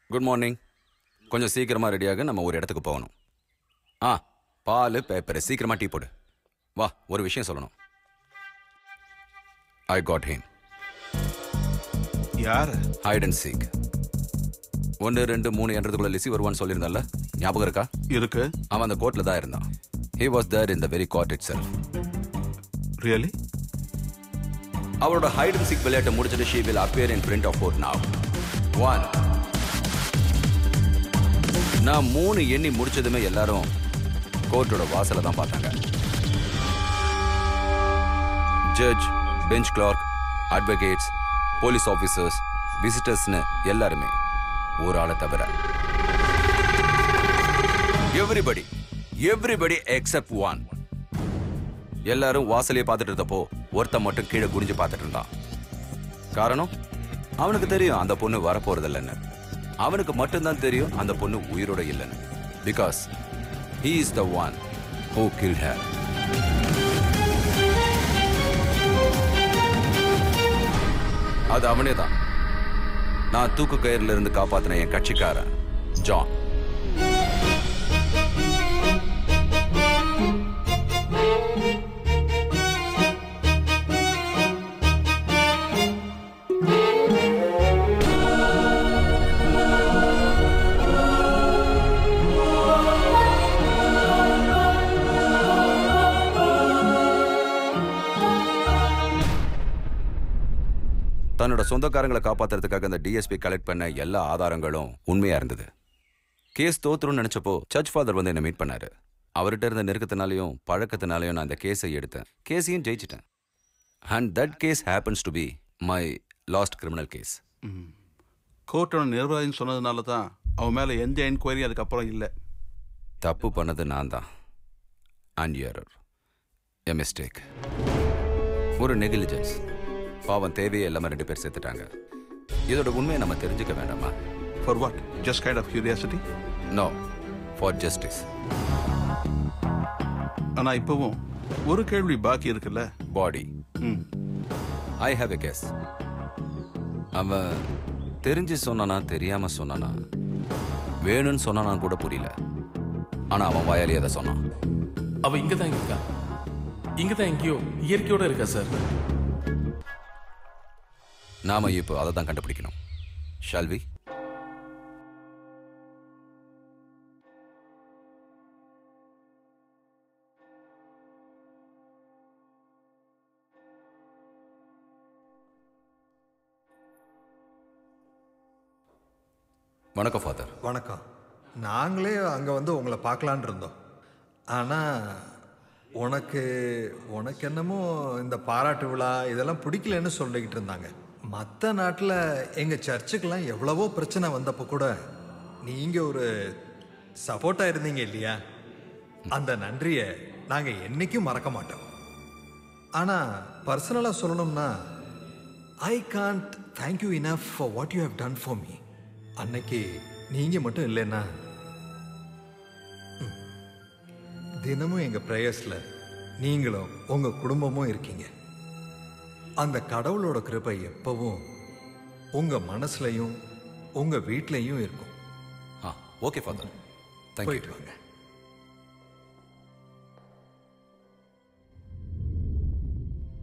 good morning கொஞ்சம் சீக்கிரமா ரெடியாக நம்ம ஒரு இடத்துக்கு போகணும் ஆ பால் பேப்பர் சீக்கிரமா டீ போடு வா ஒரு விஷயம் சொல்லணும் ஐ காட் ஹிம் யாரு ஹைட் அண்ட் சீக் ஒன்று ரெண்டு மூணு என்றதுக்குள்ள லிசி வருவான்னு சொல்லியிருந்தல்ல ஞாபகம் இருக்கா இருக்கு அவன் அந்த கோர்ட்ல தான் இருந்தான் he was there in the very court itself really அவரோட ஹைட் அண்ட் சீக் விளையாட்டை முடிச்சிட்டு she will appear in front of court now one நான் மூணு எண்ணி முடிச்சதுமே எல்லாரும் கோர்ட்டோட வாசலை தான் பார்த்தாங்க judge bench clerk advocates police officers விசிட்டர்ஸ்னு எல்லாருமே ஒரு ஆளை தவிர எவ்ரிபடி எவ்ரிபடி எக்ஸப்ட் ஒன் எல்லாரும் வாசலையே பார்த்துட்டு இருந்தப்போ ஒருத்தன் மட்டும் கீழே குனிஞ்சு பார்த்துட்டு இருந்தான் காரணம் அவனுக்கு தெரியும் அந்த பொண்ணு வரப்போறதில்லைன்னு அவனுக்கு மட்டும்தான் தெரியும் அந்த பொண்ணு உயிரோட இல்லைன்னு because he is the one who kill her அது அவனே தான் நான் தூக்கு கயிறுல இருந்து காப்பாத்தின என் கட்சிக்காரன் ஜான் தன்னோட சொந்தக்காரங்களை காப்பாத்துறதுக்காக அந்த டிஎஸ்பி கலெக்ட் பண்ண எல்லா ஆதாரங்களும் உண்மையா இருந்தது கேஸ் தோத்துரும்னு நினைச்சப்போ சர்ச் ஃபாதர் வந்து என்ன மீட் பண்ணாரு அவர்கிட்ட இருந்த நெருக்கத்தினாலையும் பழக்கத்தினாலையும் நான் அந்த கேஸை எடுத்தேன் கேஸையும் ஜெயிச்சிட்டேன் and that case happens to be my last criminal case கோர்ட்டோட நிர்வாகம் சொன்னதுனால தான் அவன் மேலே எந்த என்கொயரி அதுக்கப்புறம் இல்லை தப்பு பண்ணது நான் தான் அண்ட் எரர் எ மிஸ்டேக் ஒரு நெகிலிஜென்ஸ் பாவம் தேவையே எல்லாமே ரெண்டு பேர் சேர்த்துட்டாங்க இதோட உண்மையை நம்ம தெரிஞ்சுக்க வேண்டாமா for what just kind of curiosity no for justice ஆனால் இப்போவும் ஒரு கேள்வி பாக்கி இருக்குல்ல பாடி ம் ஐ ஹாவ் எ கெஸ் அவன் தெரிஞ்சு சொன்னானா தெரியாம சொன்னானா வேணும்னு சொன்னானா கூட புரியல ஆனா அவன் வாயாலே அதை சொன்னான் அவ இங்க தான் இருக்கா இங்க தான் எங்கேயோ இயற்கையோட இருக்கா சார் நாம இப்போ அதை தான் கண்டுபிடிக்கணும் ஷால்வி வணக்கம் ஃபாதர் வணக்கம் நாங்களே அங்கே வந்து உங்களை பார்க்கலான் இருந்தோம் ஆனால் உனக்கு உனக்கு என்னமோ இந்த பாராட்டு விழா இதெல்லாம் பிடிக்கலன்னு சொல்லிக்கிட்டு இருந்தாங்க மற்ற நாட்டில் எங்கள் சர்ச்சுக்கெல்லாம் எவ்வளவோ பிரச்சனை வந்தப்போ கூட நீங்கள் ஒரு சப்போர்ட்டாக இருந்தீங்க இல்லையா அந்த நன்றியை நாங்கள் என்றைக்கும் மறக்க மாட்டோம் ஆனால் பர்சனலாக சொல்லணும்னா I can't thank you enough for what you have done for me அன்னைக்கு நீங்கள் மட்டும் இல்லைன்னா ம், தினமும் எங்கள் ப்ரேயர்ஸில் நீங்களும் உங்கள் குடும்பமும் இருக்கீங்க அந்த கடவுளோட கிருபை எப்பவும் உங்கள் மனசுலையும் உங்கள் வீட்லேயும் இருக்கும் ஆ ஓகே ஃபாதர் தேங்க்யூ போயிட்டு வாங்க